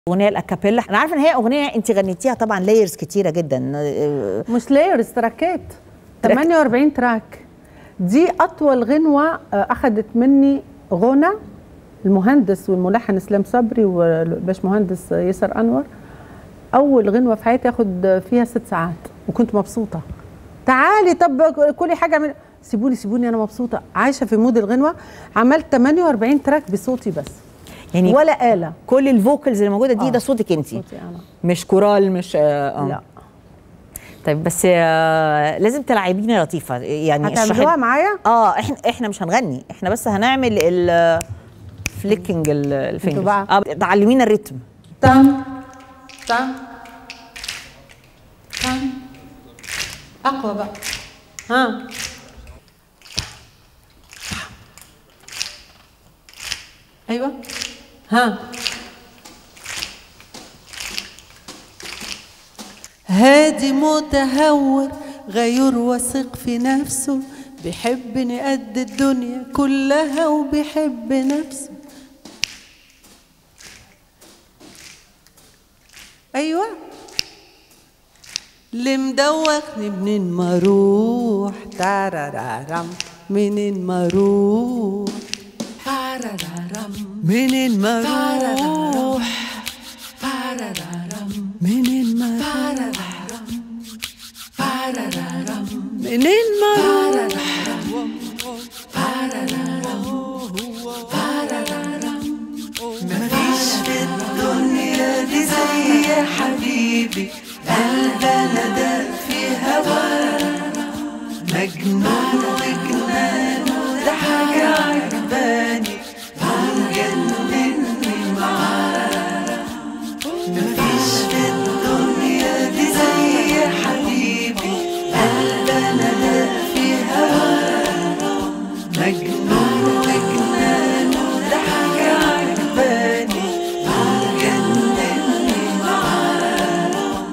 اغنيه الاكابيلا انا عارفه ان هي اغنيه انت غنيتيها طبعا لايرز كتيره جدا آه، مش لايرز تراكات تراك. 48 تراك دي اطول غنوه آه، اخذت مني غنى المهندس والملحن اسلام صبري والباش مهندس ياسر انور اول غنوه في حياتي اخد فيها ست ساعات وكنت مبسوطه تعالي طب كل حاجه من سيبوني سيبوني انا مبسوطه عايشه في مود الغنوه عملت 48 تراك بصوتي بس يعني ولا آلة كل الفوكلز اللي موجوده دي آه. ده صوتك انت صوتي انا مش كورال مش آه آه. لا طيب بس آه لازم تلعبينا يا لطيفه يعني هتعملوها اشرحي- معايا اه احنا احنا مش هنغني احنا بس هنعمل ال فليكنج الفينجرز بقى. اه تعلمينا الريتم تم تم تم اقوى بقى ها ايوه ها هادي متهور غيور واثق في نفسه بيحبني قد الدنيا كلها وبيحب نفسه ايوه اللي مدوخني منين ما اروح تارارارم منين ما اروح منين ما اروح منين ما اروح منين ما اروح مفيش في الدنيا دي زي يا حبيبي قلب انا ده في هواه مجنون وجنان وده حاجة عجباني ومجنني معاه مفيش في الدنيا دي زي يا حبيبي قلب انا ده في هواه مجنون وجنان وده حاجة عجباني ومجنني معاه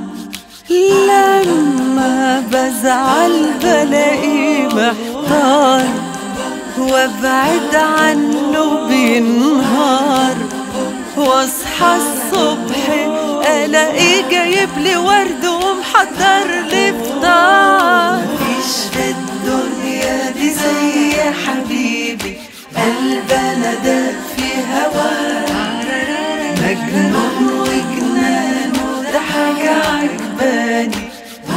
لما بزعل بلاقيه محتار وابعد عنه بينهار واصحى الصبح الاقيه جايب لي ورد ومحضر لي فطار مفيش في الدنيا دي زي يا حبيبي قلب انا ده في هواه مجنون وجنان وده حاجة عجباني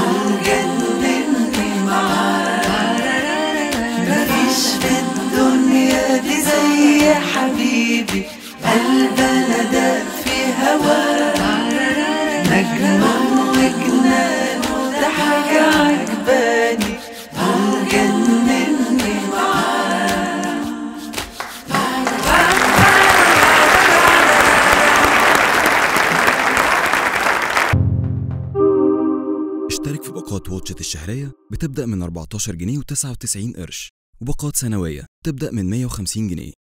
ومجنني معاه مفيش في الدنيا دي زي يا حبيبي قلب انا ده في هواه مجنون وجنان وده حاجة عجباني ومجنني معاه اشترك في باقات واتشت الشهرية بتبدأ من 14 جنيه و99 قرش وباقات سنوية تبدأ من 150 جنيه